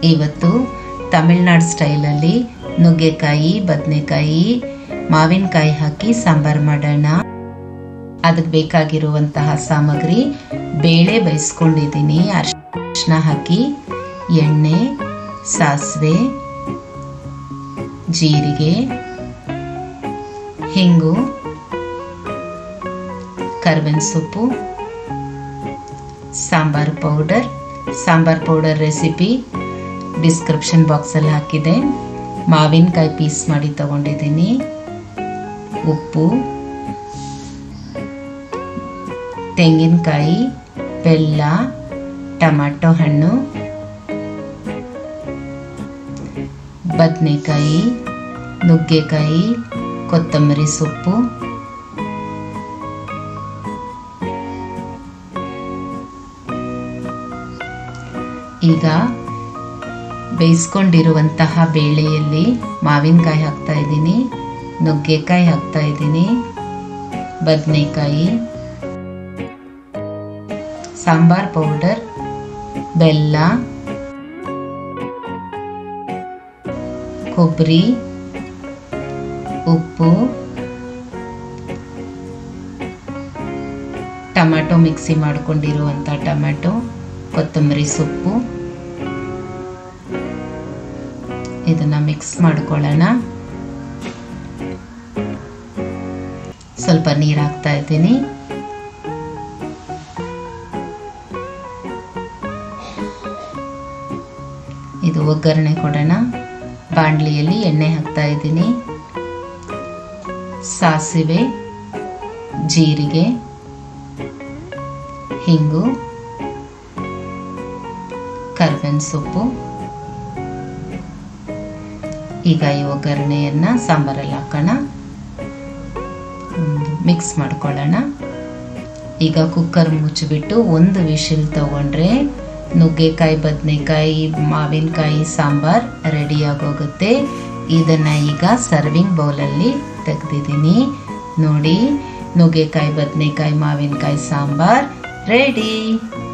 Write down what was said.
ಇವತ್ತು ತಮಿಳ್ನಾಡು ಸ್ಟೈಲಲ್ಲಿ ನುಗ್ಗೆಕಾಯಿ ಬದನೆಕಾಯಿ ಮಾವಿನಕಾಯಿ ಹಾಕಿ ಸಾಂಬಾರು ಮಾಡೋಣ ಅದಕ್ಕೆ ಬೇಕಾಗಿರುವಂತಹ ಸಾಮಗ್ರಿ ಬೇಳೆ ಬೇಯಿಸ್ಕೊಂಡಿದ್ದೀನಿ ಅರಿಶಿನ ಹಾಕಿ ಎಣ್ಣೆ ಸಾಸಿವೆ ಜೀರಿಗೆ ಹಿಂಗು ಕರ್ಬೇವಿನ ಸೊಪ್ಪು sambar powder sambar powder recipe description ಬಾಕ್ಸಲ್ಲಿ ಹಾಕಿದೆ ಮಾವಿನಕಾಯಿ ಪೀಸ್ ಮಾಡಿ ತಗೊಂಡಿದ್ದೀನಿ ಉಪ್ಪು ತೆಂಗಿನಕಾಯಿ ಬೆಲ್ಲ ಟೊಮಾಟೊ ಹಣ್ಣು ಬದನೆಕಾಯಿ ನುಗ್ಗೆಕಾಯಿ ಕೊತ್ತಂಬರಿ ಸೊಪ್ಪು ಈಗ ಬೇಯಿಸ್ಕೊಂಡಿರುವಂತಹ ಬೇಳೆಯಲ್ಲಿ ಮಾವಿನಕಾಯಿ ಹಾಕ್ತಾ ಇದ್ದೀನಿ ನುಗ್ಗೆಕಾಯಿ ಹಾಕ್ತಾ ಇದ್ದೀನಿ ಬದನೆಕಾಯಿ ಸಾಂಬಾರ್ ಪೌಡರ್ ಬೆಲ್ಲ ಕೊಬ್ಬರಿ ಉಪ್ಪು ಟೊಮ್ಯಾಟೊ ಮಿಕ್ಸಿ ಮಾಡ್ಕೊಂಡಿರುವಂಥ ಟೊಮ್ಯಾಟೊ ಕೊತ್ತಂಬರಿ ಸೊಪ್ಪು ಇದನ್ನ ಮಿಕ್ಸ್ ಮಾಡ್ಕೊಳ್ಳೋಣ ಸ್ವಲ್ಪ ನೀರು ಹಾಕ್ತಾ ಇದ್ದೀನಿ ಇದು ಒಗ್ಗರಣೆ ಕೊಡೋಣ ಬಾಣಲಿಯಲ್ಲಿ ಎಣ್ಣೆ ಹಾಕ್ತಾ ಇದ್ದೀನಿ ಸಾಸಿವೆ ಜೀರಿಗೆ ಹಿಂಗು ಕರ್ಬೇವಿನ ಸೊಪ್ಪು ಈಗ ಈ ಒಗ್ಗರಣೆಯನ್ನ ಸಾಂಬಾರಲ್ಲಿ ಹಾಕೋಣ ಮಿಕ್ಸ್ ಮಾಡ್ಕೊಳ್ಳೋಣ ಈಗ ಕುಕ್ಕರ್ ಮುಚ್ಚಿಬಿಟ್ಟು ಒಂದು ವಿಶಿಲ್ ತಗೊಂಡ್ರೆ ನುಗ್ಗೆಕಾಯಿ ಬದನೆಕಾಯಿ ಮಾವಿನಕಾಯಿ ಸಾಂಬಾರ್ ರೆಡಿಯಾಗೋಗುತ್ತೆ ಇದನ್ನು ಈಗ ಸರ್ವಿಂಗ್ ಬೌಲಲ್ಲಿ ತೆಗೆದಿದ್ದೀನಿ ನೋಡಿ ನುಗ್ಗೆಕಾಯಿ ಬದನೆಕಾಯಿ ಮಾವಿನಕಾಯಿ ಸಾಂಬಾರ್ ರೆಡಿ